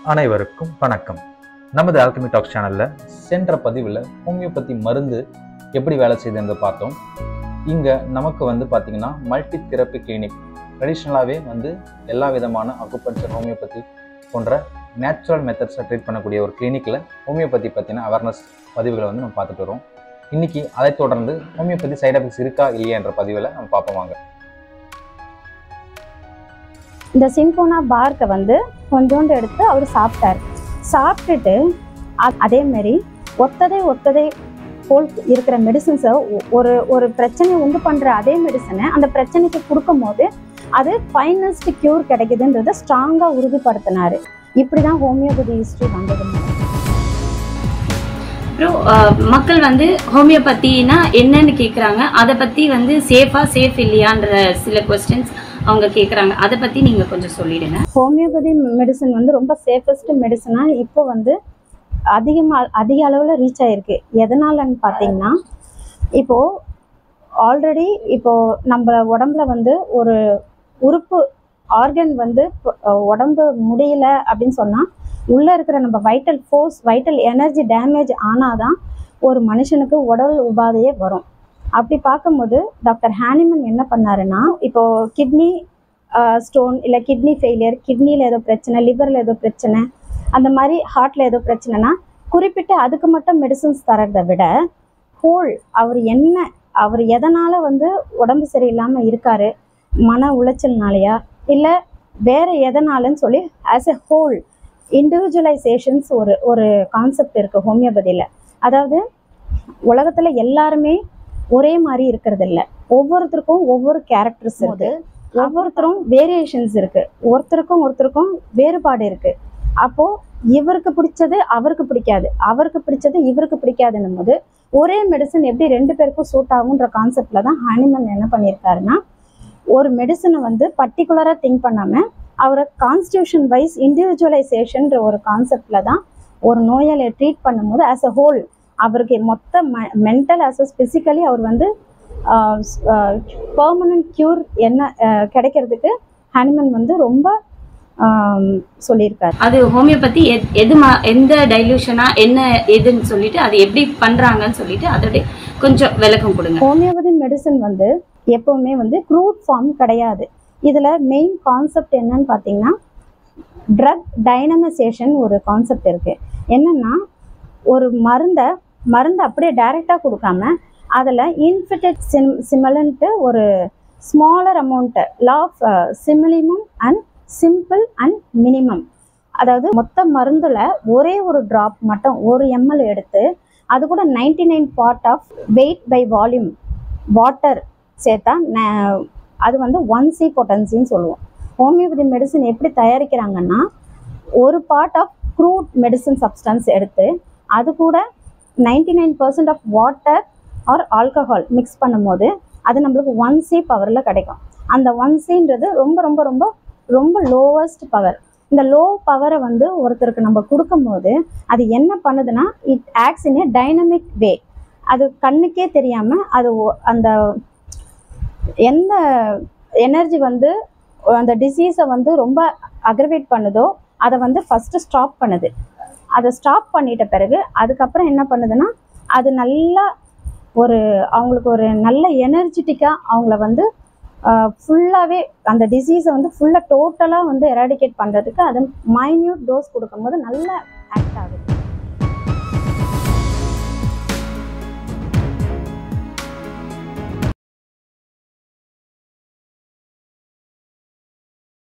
அனைவருக்கும் வணக்கம் நமது ஆல்கமி டாக்ஸ் சேனலில் சென்ற பதிவில் ஹோமியோபதி மருந்து எப்படி வேலை செய்யுதுன்னு பார்த்தோம் இங்கே நமக்கு வந்து பார்த்திங்கன்னா மல்டி தெரப்பி கிளினிக் ட்ரெடிஷ்னலாகவே வந்து எல்லா விதமான அக்குபஞ்சர் ஹோமியோபதி போன்ற நேச்சுரல் மெத்தட்ஸை ட்ரீட் பண்ணக்கூடிய ஒரு கிளினிக்கில் ஹோமியோபதி பற்றின அவேர்னஸ் பதிவுகளை வந்து நம்ம பார்த்துட்டு வரோம் இன்னைக்கு அதை தொடர்ந்து ஹோமியோபதி சைட் எஃபெக்ட்ஸ் இருக்கா இல்லையா என்ற பதிவில் நம்ம பார்ப்போம் வாங்க இந்த சிம்போனா பார்க்கை வந்து கொஞ்சோண்டு எடுத்து அவர் சாப்பிட்டார் சாப்பிட்டுட்டு அ- அதே மாதிரி ஒத்ததை ஒத்ததை போல் இருக்கிற மெடிசின்ஸை ஒரு ஒரு பிரச்சனை உண்டு பண்ணுற அதே மெடிசனை அந்த பிரச்சனைக்கு கொடுக்கும்போது அது ஃபைனஸ்ட் க்யூர் கிடைக்குதுன்றதை ஸ்ட்ராங்காக உறுதிப்படுத்தினார் இப்படி தான் ஹோமியோபதி ஹிஸ்ட்ரி வந்தது அப்புறம் அஹ், மக்கள் வந்து ஹோமியோபதினா என்னன்னு கேட்குறாங்க அதை பற்றி வந்து சேஃபா சேஃப் இல்லையான்ற சில கொஸ்டின்ஸ் அவங்க கேட்குறாங்க அதை பற்றி நீங்கள் கொஞ்சம் சொல்லிடுங்க ஹோமியோபதி மெடிசன் வந்து ரொம்ப சேஃபஸ்ட் மெடிசனாக இப்போ வந்து அதிகமாக அதிக அளவில் ரீச் ஆயிருக்கு எதனாலன்னு பார்த்தீங்கன்னா இப்போது ஆல்ரெடி இப்போது நம்ம உடம்புல வந்து ஒரு உறுப்பு ஆர்கன் வந்து இப்ப, அஹ், உடம்பு முடியல அப்படின்னு சொன்னால் உள்ளே இருக்கிற நம்ம vital force vital energy damage ஆனால் தான் ஒரு மனுஷனுக்கு உடல் உபாதையே வரும் அப்படி பார்க்கும்போது டாக்டர் ஹானிமன் என்ன பண்ணாருன்னா இப்போது கிட்னி ஸ்டோன் இல்லை கிட்னி ஃபெயிலியர் கிட்னியில் ஏதோ பிரச்சனை லிவரில் ஏதோ பிரச்சனை அந்த மாதிரி ஹார்ட்டில் ஏதோ பிரச்சனைனா குறிப்பிட்டு அதுக்கு மட்டும் மெடிசின்ஸ் தரதை விட ஹோல் அவர் என்ன அவர் எதனால் வந்து உடம்பு சரியில்லாமல் இருக்காரு மன உளைச்சல்னாலையா இல்லை வேற எதனாலன்னு சொல்லி ஆஸ் எ ஹோல் இண்டிவிஜுவலைசேஷன்ஸ் ஒரு ஒரு கான்செப்ட் இருக்குது ஹோமியோபதியில் அதாவது உலகத்தில் எல்லாருமே ஒரே மாதிரி இருக்கிறது இல்ல ஒவ்வொருத்தருக்கும் ஒவ்வொரு கேரக்டர்ஸ் இருக்கு ஒவ்வொருத்தரும் வேரியேஷன்ஸ் இருக்கு ஒருத்தருக்கும் ஒருத்தருக்கும் வேறுபாடு இருக்கு அப்போ இவருக்கு பிடிச்சது அவருக்கு பிடிக்காது அவருக்கு பிடிச்சது இவருக்கு பிடிக்காதுன்னும் போது ஒரே மெடிசன் எப்படி ரெண்டு பேருக்கும் சூட் ஆகுன்ற கான்செப்ட்ல தான் ஹானிமன் என்ன பண்ணியிருக்காருன்னா ஒரு மெடிசனை வந்து பர்டிகுலராக திங்க் பண்ணாம அவரை கான்ஸ்டியூஷன் வைஸ் இண்டிவிஜுவலைசேஷன்ற ஒரு கான்செப்ட்ல தான் ஒரு நோயாளியை ட்ரீட் பண்ணும்போது ஆஸ் அ ஹோல் அவருக்கு மொத்த மென்டல் அசஸ் ஃபிசிக்கலி அவர் வந்து பர்மனன்ட் க்யூர் என்ன அஹ், கிடைக்கிறதுக்கு ஹனிமன் வந்து ரொம்ப ஆம், சொல்லியிருக்காரு அது ஹோமியோபதி எத்- எது மா எந்த டைல்யூஷனா என்ன எதுன்னு சொல்லிட்டு அது எப்படி பண்ணுறாங்கன்னு சொல்லிட்டு அதோட கொஞ்சம் விளக்கம் கொடுங்க ஹோமியோபதி மெடிசன் வந்து எப்பவுமே வந்து க்ரூட் ஃபார்ம் கிடையாது இதில் மெயின் கான்செப்ட் என்னன்னு பார்த்தீங்கன்னா ட்ரக் டைனமைசேஷன் ஒரு கான்செப்ட் இருக்குது என்னென்னா ஒரு மருந்தை மருந்தை அப்படியே டைரெக்டாக கொடுக்காம அதில் இன்ஃபிட்டட் சிம் சிமிலன்ட்டு ஒரு smaller amount law of simillimum and simple and minimum அதாவது மொத்த மருந்தில் ஒரே ஒரு ட்ராப் மட்டும் ஒரு எம்எல் எடுத்து அது கூட ninety nine part of weight by volume water சேர்த்தா ந- அது வந்து ஒன் சி பொட்டன்சின்னு சொல்லுவோம் ஹோமியோபதி மெடிசன் எப்படி தயாரிக்கிறாங்கன்னா ஒரு part of crude medicine substance எடுத்து அது கூட ninety nine percent of water or alcohol mix பண்ணும்போது அது நம்மளுக்கு ஒன் சி பவரில் கிடைக்கும் அந்த ஒன் சின்றது ரொம்ப ரொம்ப ரொம்ப ரொம்ப லோவஸ்ட் பவர் இந்த லோ பவரை வந்து ஒருத்தருக்கு நம்ம கொடுக்கும்போது அது என்ன பண்ணுதுன்னா it acts in a dynamic way அது கண்ணுக்கே தெரியாமல் அது ஒ- அந்த எந்த எனர்ஜி வந்து அந்த டிசீஸை வந்து ரொம்ப அக்ரவேட் பண்ணுதோ அதை வந்து ஃபஸ்ட்டு ஸ்டாப் பண்ணுது அதை ஸ்டாப் பண்ணிட்ட பிறகு அதுக்கப்புறம் என்ன பண்ணுதுன்னா அது நல்லா ஒரு அவங்களுக்கு ஒரு நல்ல எனர்ஜெட்டிக்காக அவங்கள வந்து ஃபுல்லாகவே அந்த டிசீஸை வந்து ஃபுல்லாக டோட்டலாக வந்து எராடிகேட் பண்ணுறதுக்கு அது மைன்யூட் டோஸ் கொடுக்கும்போது நல்ல ஆக்ட் ஆகுது